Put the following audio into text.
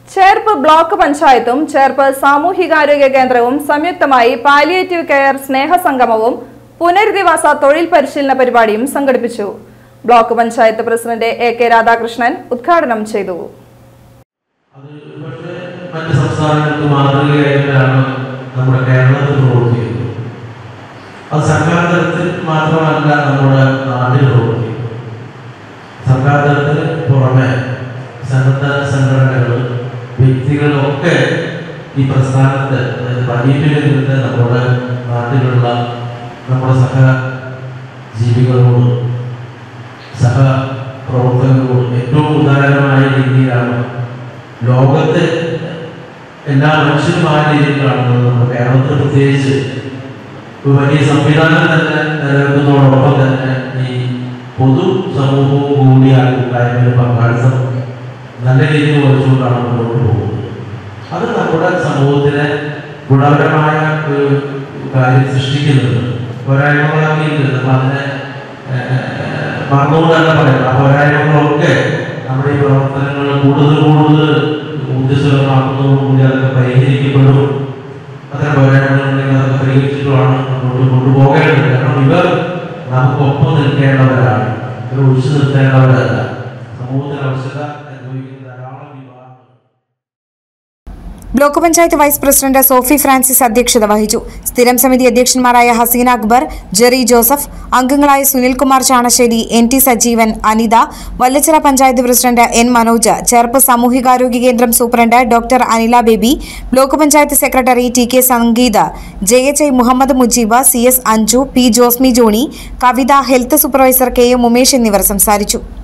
Cherpu block പഞ്ചായത്തും ചേർപ്പ് സാമൂഹികാരോഗ്യ കേന്ദ്രവും സംയുക്തമായി പാലിയേറ്റീവ് കെയർ സ്നേഹസംഗമവും പുനരധിവാസ തൊഴിൽ പരിശീലന പരിപാടിയും സംഘടിപ്പിച്ചു block panchayat president A K Radhakrishnan ഉദ്ഘാടനം ചെയ്തു അത് പക്ഷേ മറ്റ് സംസ്ഥാനങ്ങൾക്ക് മാതൃകയായിട്ടാണ് നമ്മുടെ കേരളത്തിൽ പ്രവർത്തിക്കുന്നത് അത് സർക്കാർ തലത്തിൽ മാത്രമല്ല നമ്മുടെ നാട്ടിൽ പ്രവർത്തിക്കുന്നത് സർക്കാർ തലത്തിന് പുറമെ സന്നദ്ധ സംഘടനകൾ വ്യക്തികളൊക്കെ ഈ പ്രസ്ഥാനത്തെ അതായത് പണിയിപ്പിൽ നിന്ന് നമ്മുടെ നാട്ടിലുള്ള നമ്മുടെ സഹ ജീവികളോട് സഹ പ്രവർത്തകരോട് ഏറ്റവും ഉദാരമായ രീതിയിലാണ് ലോകത്തെ എല്ലാ മനുഷ്യരുമായ രീതിയിൽ കാണുന്നത് നമ്മുടെ കേരളത്തിൽ പ്രത്യേകിച്ച് ഒരു വലിയ സംവിധാനം തന്നെ നിലനിൽക്കുന്നതോടൊപ്പം തന്നെ ഈ പൊതു സമൂഹവും കൂടി ആ കൂട്ടായ്മയിൽ പങ്കാളിത്തം നല്ല രീതിയിൽ വഹിച്ചുകൊണ്ടാണ് മുന്നോട്ട് പോകുന്നത് അത് നമ്മുടെ സമൂഹത്തിനെ ഗുണപരമായ ഒരു കാര്യം സൃഷ്ടിക്കുന്നുണ്ട് പോരായ്മകളാക്കിയില്ല നമ്മൾ അതിനെ ഏഹ്, മറന്നുകൊണ്ടല്ല പറയാം ആ പോരായ്മകളൊക്കെ നമ്മുടെ ഈ പ്രവർത്തനങ്ങൾ കൂടുതൽ കൂടുതൽ ഊർജ്ജസ്വലമാക്കുന്നതോടുകൂടി അതൊക്കെ പരിഹരിക്കപ്പെടും അത്തരം പോരായ്മകളുണ്ടെങ്കിൽ അതൊക്കെ പരിഹരിച്ചിട്ടുമാണ് മുന്നോട്ട് കൊണ്ടുപോകേണ്ടത് കാരണം ഇവർ നമുക്കൊപ്പം നിൽക്കേണ്ടവരാണ് ഇവർ ഒഴിച്ചു നിർത്തേണ്ടവരല്ല സമൂഹത്തിന് ആവശ്യത അനുഭവിക്കുന്ന ധാരാളം വിഭാഗങ്ങൾ block panchayat vice president Sophie Francis അധ്യക്ഷത വഹിച്ചു സ്ഥിരം സമിതി അധ്യക്ഷന്മാരായ ഹസീന അക്ബർ ജെറി ജോസഫ് അംഗങ്ങളായ Sunilkumar Chanasseri N T Sajeevan Anitha Vallachira panchayat president N Manoj Cherpu സാമൂഹികാരോഗ്യ കേന്ദ്രം superintendent doctor Anila Baby block panchayat secretary T K Sangeetha J H I Muhammad Mujeeb C S Anju P Josmi Johny Kavitha health supervisor K M Umesh എന്നിവർ സംസാരിച്ചു